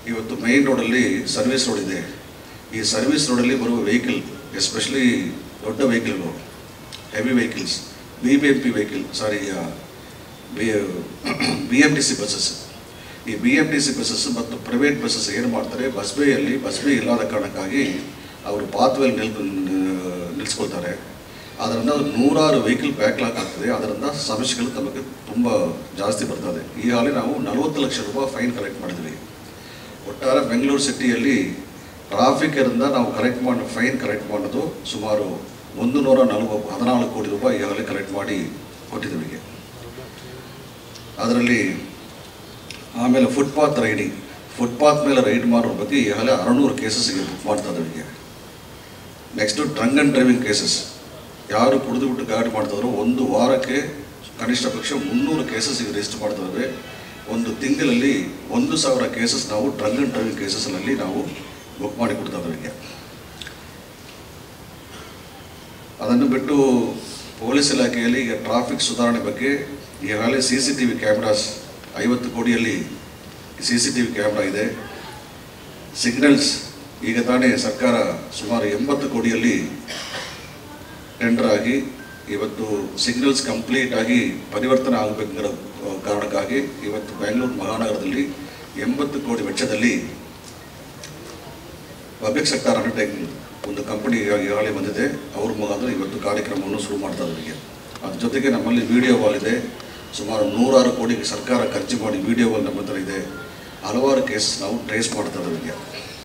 ಇವತ್ತು ಮೈನ್ ರೋಡಲ್ಲಿ service road ಇದೆ ಈ ಸರ್ವಿಸ್ ರೋಡಲ್ಲಿ ಬರುವ ವೆಹಿಕಲ್ ಎಸ್ಪೆಷಲಿ ದೊಡ್ಡ ವೆಹಿಕಲ್ಗಳು heavy vehicles B B M P vehicle sorry B M T C buses ಈ B M T C buses ಮತ್ತು ಪ್ರೈವೇಟ್ ಬಸ್ಸಸ್ ಏನು ಮಾಡ್ತಾರೆ ಬಸ್ ಬೇಯಲ್ಲಿ ಬಸ್ ಬೇ ಇಲ್ಲದ ಕಾರಣಕ್ಕಾಗಿ ಅವರು ಪಾತ್ವೇಲ್ ನಿಲ್ ನಿಲ್ಲಿಸ್ಕೊಳ್ತಾರೆ ಅದರಿಂದ ನೂರಾರು ವೆಹಿಕಲ್ ಬ್ಯಾಕ್ಲಾಗ್ ಆಗ್ತದೆ ಅದರಿಂದ ಸಮಸ್ಯೆಗಳು ತಮಗೆ ತುಂಬ ಜಾಸ್ತಿ ಬರ್ತದೆ ಈ ಹಾಲಿ ನಾವು ನಲವತ್ತು ಲಕ್ಷ ರೂಪಾಯಿ ಫೈನ್ ಕಲೆಕ್ಟ್ ಮಾಡಿದ್ವಿ ಒಟ್ಟಾರೆ ಬೆಂಗಳೂರು ಸಿಟಿಯಲ್ಲಿ ಟ್ರಾಫಿಕರಿಂದ ನಾವು ಕಲೆಕ್ಟ್ ಮಾಡಿ ಫೈನ್ ಕಲೆಕ್ಟ್ ಮಾಡೋದು ಸುಮಾರು ಒಂದು ನೂರ ನಲವ ಹದಿನಾಲ್ಕು ಕೋಟಿ ರೂಪಾಯಿ ಈಗಾಗಲೇ ಕಲೆಕ್ಟ್ ಮಾಡಿ ಕೊಟ್ಟಿದ್ದೀವಿ ಈಗ ಅದರಲ್ಲಿ ಆಮೇಲೆ ಫುಟ್ಪಾತ್ ರೈಡಿಂಗ್ ಫುಟ್ಪಾತ್ ಮೇಲೆ ರೈಡ್ ಮಾಡೋ ಬಗ್ಗೆ ಈಗಾಗಲೇ ಅರನೂರು ಕೇಸಸ್ಗೆ ಬುಕ್ ಮಾಡ್ತಾ ಇದ್ದೀವಿ ಈಗ next drunk and driving cases ಯಾರು ಕುಡಿದು ಬಿಟ್ಟು ಗಾಡಿ ಮಾಡ್ತಿದ್ರು ಒಂದು ವಾರಕ್ಕೆ ಕನಿಷ್ಠ ಪಕ್ಷ ಮುನ್ನೂರು ಕೇಸಸ್ಗೆ ರಿಜಿಸ್ಟರ್ ಮಾಡ್ತಿದ್ದೇವೆ ಒಂದು ತಿಂಗಳಲ್ಲಿ ಒಂದು ಸಾವಿರ ಕೇಸಸ್ ನಾವು ಡ್ರಂಕ್ ಆ್ಯಂಡ್ ಡ್ರೈವಿಂಗ್ ಕೇಸಸ್ನಲ್ಲಿ ನಾವು ಬುಕ್ ಮಾಡಿ ಕೊಡ್ತಾ ಇದ್ದೇವೆ ಈಗ ಅದನ್ನು ಬಿಟ್ಟು ಪೊಲೀಸ್ ಇಲಾಖೆಯಲ್ಲಿ ಈಗ ಟ್ರಾಫಿಕ್ ಸುಧಾರಣೆ ಬಗ್ಗೆ ಈಗಾಗಲೇ C C T V cameras ಐವತ್ತು ಕೋಟಿಯಲ್ಲಿ C C T V camera ಇದೆ ಸಿಗ್ನಲ್ಸ್ ಈಗ ತಾನೇ ಸರ್ಕಾರ ಸುಮಾರು ಎಂಬತ್ತು ಕೋಟಿಯಲ್ಲಿ ಟೆಂಡರ್ ಆಗಿ ಇವತ್ತು ಸಿಗ್ನಲ್ಸ್ ಕಂಪ್ಲೀಟ್ ಆಗಿ ಪರಿವರ್ತನೆ ಆಗಬೇಕಿರೋ ಕಾರಣಕ್ಕಾಗಿ ಇವತ್ತು ಬೆಂಗಳೂರು ಮಹಾನಗರದಲ್ಲಿ ಎಂಬತ್ತು ಕೋಟಿ ವೆಚ್ಚದಲ್ಲಿ ಪಬ್ಲಿಕ್ ಸೆಕ್ಟರ್ ಅಂಡರ್ಟೇಕಿಂಗ್ ಒಂದು ಕಂಪನಿ ಈಗಾಗಲೇ ಬಂದಿದೆ ಅವ್ರ ಮುಖಾಂತರ ಇವತ್ತು ಕಾರ್ಯಕ್ರಮವನ್ನು ಶುರು ಮಾಡ್ತಾ ಇದ್ದಾರೆ ಅದ್ರ ಜೊತೆಗೆ ನಮ್ಮಲ್ಲಿ ವಿಡಿಯೋ ವಾಲ್ ಇದೆ ಸುಮಾರು ನೂರಾರು ಕೋಟಿಗೆ ಸರ್ಕಾರ ಖರ್ಚು ಮಾಡಿ ವಿಡಿಯೋ ವಾಲ್ ನಮ್ಮ ಹತ್ರ ಇದೆ ಹಲವಾರು ಕೇಸ್ ನಾವು ಟ್ರೇಸ್ ಮಾಡ್ತಾ ಇದ್ದೀವಿ ಈಗ